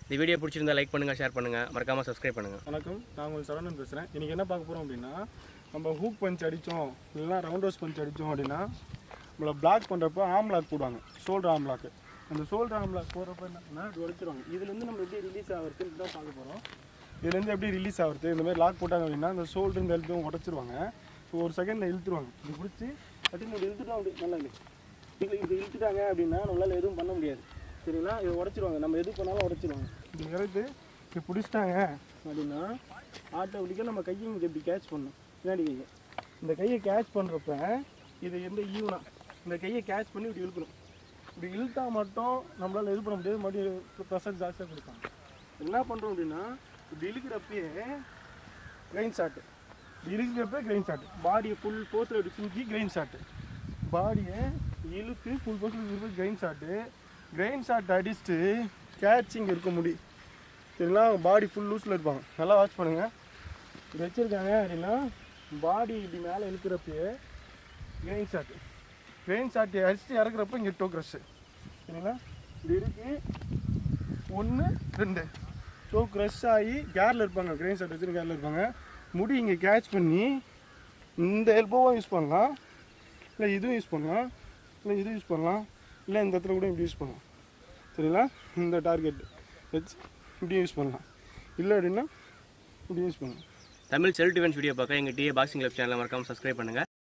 இந்த வீடியோ பிடிச்சிருந்தா லைக் பண்ணுங்கள் ஷேர் பண்ணுங்கள் மறக்காமல் சப்ஸ்கிரைப் பண்ணுங்கள் வணக்கம் நான் உங்கள் சரவணன் பேசுகிறேன் இன்றைக்கி என்ன பார்க்க போகிறோம் அப்படின்னா நம்ம ஹூக் பஞ்ச் அடித்தோம் இல்லைனா ரவுண்ட் ஹவுஸ் பஞ்ச் அடித்தோம் அப்படின்னா நம்மளை பிளாக் பண்ணுறப்போ ஆம்லாக் போடுவாங்க ஷோல்டர் ஆம்லாக்கு அந்த ஷோல்டர் ஆம்லாக் போடுறப்ப என்னன்னா இது உடைச்சிருவாங்க இதுலேருந்து நம்ம எப்படி ரிலீஸ் ஆகிறதுன்னு தான் பார்க்க போகிறோம் இதுலேருந்து எப்படி ரிலீஸ் ஆகிறது இந்த மாதிரி லாக் போட்டாங்க அப்படின்னா அந்த ஷோல்டர் இந்த எழுத்தும் உடச்சிருவாங்க ஸோ ஒரு செகண்டில் இழுத்துருவாங்க இது பிடிச்சி அப்படின்னு ஒரு இழுத்துட்டோம் அப்படி நல்லா இல்லை இது இது இழுத்துட்டாங்க அப்படின்னா நம்மளால் எதுவும் பண்ண முடியாது சரிங்களா இதை உடச்சிருவாங்க நம்ம எது பண்ணாலும் உடச்சிருவாங்க இது இறந்து இப்படி பிடிச்சிட்டாங்க அப்படின்னா ஆட்டோமேட்டிக்காக நம்ம கையை இங்கே இப்படி கேட்ச் பண்ணணும் பின்னாடி கையை இந்த கையை கேட்ச் பண்ணுறப்ப இது எந்த ஈவனா இந்த கையை கேட்ச் பண்ணி இப்படி இழுக்கணும் இப்படி இழுத்தா மட்டும் நம்மளால் இது பண்ண முடியாது மறுபடியும் ப்ரெஷர் ஜாஸ்தியாக கொடுப்பாங்க என்ன பண்ணுறோம் அப்படின்னா இப்படி இழுக்கிறப்பயே கிரைன் ஷாட்டு இழுக்கிறப்ப கிரைன் ஷாட் பாடியை ஃபுல் ஃபோர்ஸில் இப்படி தூக்கி கிரைன் ஷாட்டு பாடியை இழுத்து ஃபுல் ஃபோர்ஸில் இழுத்து கிரைன் ஷாட்டு கிரைன் ஷாட் அடிச்சுட்டு கேட்சிங் இருக்க முடி சரிங்களா பாடி ஃபுல் லூஸில் இருப்பாங்க நல்லா வாட்ச் பண்ணுங்கள் இது வச்சுருக்காங்க அப்படின்னா பாடி இப்படி மேலே இழுக்கிறப்பயே கிரெயின் ஷாட் கிரெயின் ஷாட் அடிச்சுட்டு இறக்குறப்ப இங்கே டோ க்ரஷ்ஷு சரிங்களா இது இருக்கு ஒன்று ரெண்டு டோ க்ரஷ் ஆகி கேரில் இருப்பாங்க கிரெயின் ஷாட் வச்சுட்டு கேரில் இருப்பாங்க முடி இங்கே கேட்ச் பண்ணி இந்த எல்போவும் யூஸ் பண்ணலாம் இல்லை இதுவும் யூஸ் பண்ணலாம் இல்லை இதுவும் யூஸ் பண்ணலாம் இல்லை இந்த இடத்துல கூட இப்படி யூஸ் பண்ணலாம் சரிங்களா இந்த டார்கெட் வச்சு இப்படியும் யூஸ் பண்ணலாம் இல்லை அப்படின்னா இப்படி யூஸ் பண்ணலாம் தமிழ் செல்ஃப் டிஃபென்ஸ் வீடியோ பார்க்க எங்கள் டிஏ பாக்ஸிங் கிளப் சேனலை மறக்காமல் சப்ஸ்கிரைப் பண்ணுங்கள்